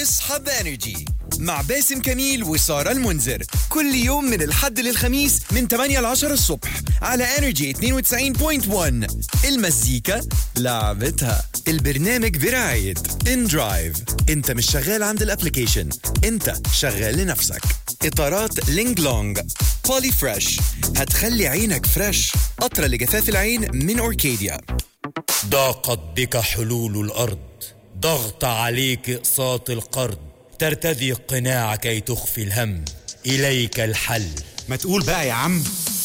اصحى بانرجي مع باسم كميل وسارة المنذر كل يوم من الحد للخميس من 8 ل 10 الصبح على انرجي 92.1 المزيكا لعبتها البرنامج برعاية ان درايف انت مش شغال عند الابليكيشن انت شغال لنفسك اطارات لينج لونج بولي فريش هتخلي عينك فريش قطرة لجفاف العين من اوركيديا ضاقت بك حلول الأرض ضغط عليك إقساط القرض ترتدي القناع كي تخفي الهم إليك الحل ما تقول بقى يا عم